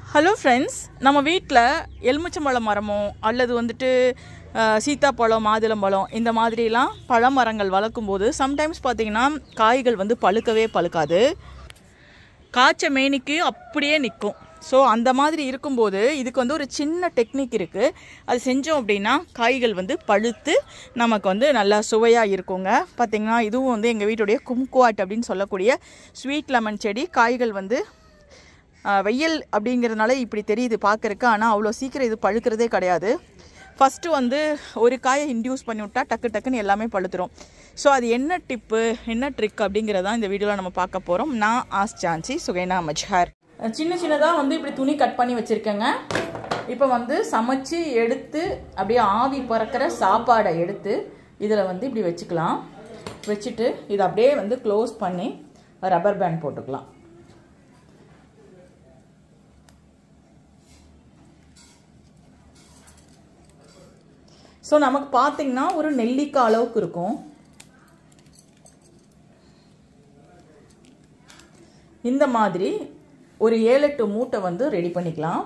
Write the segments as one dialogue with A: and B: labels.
A: hello friends நம்ம வீட்டில் எலுமிச்சம்பழம் மரமோ அல்லது வந்துட்டு அஹ், சீத்தாப்பழம் மாதுளம்பழம் இந்த மாதிரிலாம் பழமரங்கள் வளர்க்கும்போது சம்டைம்ஸ் பார்த்தீங்கன்னா காய்கள் வந்து பழுக்கவே பழுக்காது காய்ச்ச மேனிக்கு அப்படியே நிற்கும் ஸோ அந்த மாதிரி இருக்கும்போது இதுக்கு வந்து ஒரு சின்ன டெக்னிக் இருக்குது அது செஞ்சோம் அப்படின்னா காய்கள் வந்து பழுத்து நமக்கு வந்து நல்லா சுவையாக இருக்குங்க பார்த்திங்கன்னா இதுவும் வந்து எங்கள் வீட்டுடைய கும்குவாட் அப்படின்னு சொல்லக்கூடிய ஸ்வீட் லெமன் செடி காய்கள் வந்து ஆஹ், வெயில் அப்படிங்கிறதுனால இப்படி தெரியுது பார்க்கறக்கு ஆனால் அவ்வளோ சீக்கிரம் இது பழுக்கிறதே கிடையாது ஃபஸ்ட்டு வந்து ஒரு காயை இன்டியூஸ் பண்ணி விட்டா டக்கு டக்குன்னு எல்லாமே பழுத்துரும் ஸோ அது என்ன டிப்பு என்ன ட்ரிக் அப்படிங்கிறதான் இந்த வீடியோவில் நம்ம பார்க்க போகிறோம் நான் ஆஸ் சான்சி சுகைனா மஜ்ஹார் சின்ன சின்னதாக வந்து இப்படி துணி கட் பண்ணி வச்சுருக்கேங்க இப்போ வந்து சமைச்சு எடுத்து அப்படியே ஆவி பறக்கிற சாப்பாடை எடுத்து இதில் வந்து இப்படி வச்சுக்கலாம் வச்சுட்டு இதை அப்படியே வந்து க்ளோஸ் பண்ணி ரப்பர் பேண்ட் போட்டுக்கலாம் ஸோ நமக்கு பார்த்தீங்கன்னா ஒரு நெல்லிக்காய் அளவுக்கு இருக்கும் இந்த மாதிரி ஒரு ஏழு எட்டு மூட்டை வந்து ரெடி பண்ணிக்கலாம்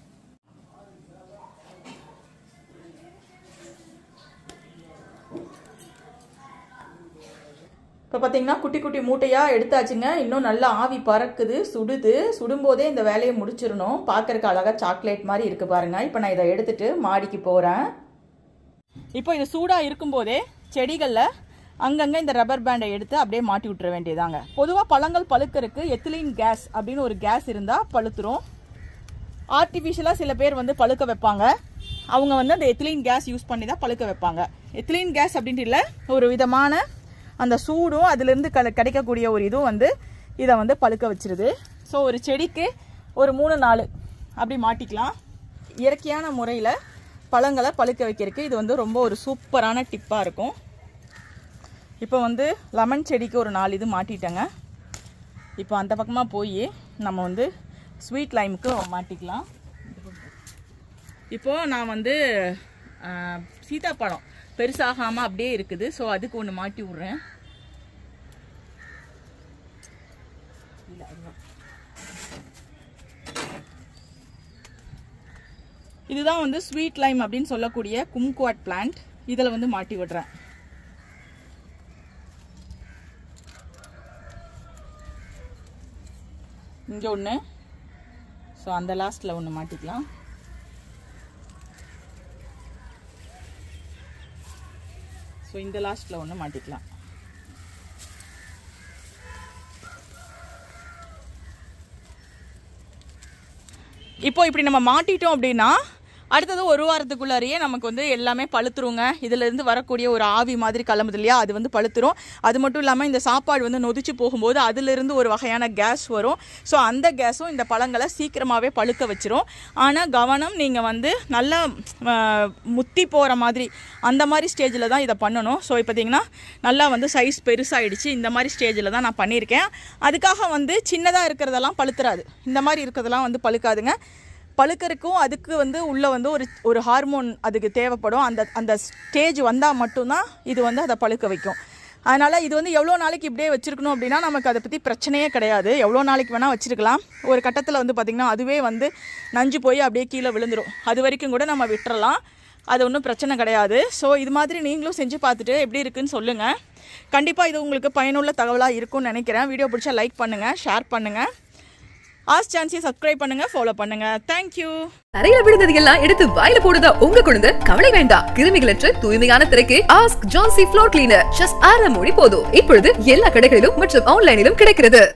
A: இப்போ பார்த்தீங்கன்னா குட்டி குட்டி மூட்டையாக எடுத்தாச்சுங்க இன்னும் நல்லா ஆவி பறக்குது சுடுது சுடும்போதே இந்த வேலையை முடிச்சிடணும் பார்க்கறக்கு அழகாக சாக்லேட் மாதிரி இருக்குது பாருங்க இப்போ நான் இதை எடுத்துட்டு மாடிக்கு போகிறேன் இப்போ இது சூடாக இருக்கும்போதே செடிகளில் அங்கங்கே இந்த ரப்பர் பேண்டை எடுத்து அப்படியே மாட்டி விட்டுற வேண்டியதாங்க பொதுவாக பழங்கள் பழுக்கறதுக்கு எத்திலீன் கேஸ் அப்படின்னு ஒரு கேஸ் இருந்தால் பழுத்துரும் ஆர்டிஃபிஷியலாக சில பேர் வந்து பழுக்க வைப்பாங்க அவங்க வந்து அந்த எத்திலீன் கேஸ் யூஸ் பண்ணி தான் பழுக்க வைப்பாங்க எத்திலீன் கேஸ் அப்படின்ட்டு இல்லை ஒரு விதமான அந்த சூடும் அதுலேருந்து க கிடைக்கக்கூடிய ஒரு இதுவும் வந்து இதை வந்து பழுக்க வச்சிருது ஸோ ஒரு செடிக்கு ஒரு மூணு நாலு அப்படி மாட்டிக்கலாம் இயற்கையான முறையில் பழங்களை பழுக்க வைக்கிறதுக்கு இது வந்து ரொம்ப ஒரு சூப்பரான டிப்பாக இருக்கும் இப்போ வந்து லெமன் செடிக்கு ஒரு நாலு இது மாட்டிட்டேங்க இப்போ அந்த பக்கமாக போய் நம்ம வந்து ஸ்வீட் லைமுக்கு மாட்டிக்கலாம் இப்போது நான் வந்து ஆஹ், சீதாப்பழம் பெருசாகாமல் அப்படியே இருக்குது ஸோ அதுக்கு ஒன்று மாட்டி விட்றேன் இதுதான் வந்து ஸ்வீட் லைம் அப்படின்னு சொல்லக்கூடிய கும்குவாட் பிளான்ட் இதில் வந்து மாட்டி விடுறேன் இங்கே ஒன்று ஸோ அந்த லாஸ்ட்டில் ஒன்று மாட்டிக்கலாம் ஸோ இந்த லாஸ்ட்டில் ஒன்று மாட்டிக்கலாம் இப்போ இப்படி நம்ம மாட்டிட்டோம் அப்படின்னா அடுத்தது ஒரு வாரத்துக்குள்ளாரையே நமக்கு வந்து எல்லாமே பழுத்துருங்க இதுலேருந்து வரக்கூடிய ஒரு ஆவி மாதிரி கிளம்புது இல்லையா அது வந்து பழுத்துரும் அது மட்டும் இல்லாமல் இந்த சாப்பாடு வந்து நொதிச்சு போகும்போது அதிலிருந்து ஒரு வகையான கேஸ் வரும் ஸோ அந்த கேஸும் இந்த பழங்களை சீக்கிரமாகவே பழுக்க வச்சிரும் ஆனால் கவனம் நீங்கள் வந்து நல்லா ஆஹ், முத்தி போகிற மாதிரி அந்த மாதிரி ஸ்டேஜில் தான் இதை பண்ணணும் ஸோ இப்போ பார்த்தீங்கன்னா நல்லா வந்து சைஸ் பெருசாகிடுச்சு இந்த மாதிரி ஸ்டேஜில் தான் நான் பண்ணியிருக்கேன் அதுக்காக வந்து சின்னதாக இருக்கிறதெல்லாம் பழுத்துறாது இந்த மாதிரி இருக்கிறதெல்லாம் வந்து பழுக்காதுங்க பழுக்கறதுக்கும் அதுக்கு வந்து உள்ளே வந்து ஒரு ஒரு ஹார்மோன் அதுக்கு தேவைப்படும் அந்த அந்த ஸ்டேஜ் வந்தால் மட்டும்தான் இது வந்து அதை பழுக்க வைக்கும் அதனால் இது வந்து எவ்வளோ நாளைக்கு இப்படியே வச்சுருக்கணும் அப்படின்னா நமக்கு அதை பற்றி பிரச்சனையே கிடையாது எவ்வளோ நாளைக்கு வேணால் வச்சுருக்கலாம் ஒரு கட்டத்தில் வந்து பார்த்திங்கன்னா அதுவே வந்து நஞ்சு போய் அப்படியே கீழே விழுந்துடும் அது வரைக்கும் கூட நம்ம விட்டுறலாம் அது ஒன்றும் பிரச்சனை கிடையாது ஸோ இது மாதிரி நீங்களும் செஞ்சு பார்த்துட்டு எப்படி இருக்குன்னு சொல்லுங்கள் கண்டிப்பாக இது உங்களுக்கு பயனுள்ள தகவலாக இருக்கும்னு நினைக்கிறேன் வீடியோ பிடிச்சா லைக் பண்ணுங்கள் ஷேர் பண்ணுங்கள் ஆஸ் சான்ஸை சப்ஸ்கிரைப் பண்ணுங்கள் ஃபாலோ பண்ணுங்கள் தேங்க்யூ
B: தரையில விழுந்தது எல்லாம் எடுத்து வாயில போடுதா உங்க குழந்தை கவலை வேண்டாம் கிருமிகளற்ற தூய்மையான திரைக்கு ஆஸ்க் ஜான்சி ஃப்ளோர் கிளீனர் ஜஸ்ட் அரை மொழி போதும் இப்பொழுது எல்லா கடைகளிலும் மற்றும் ஆன்லைனிலும் கிடைக்கிறது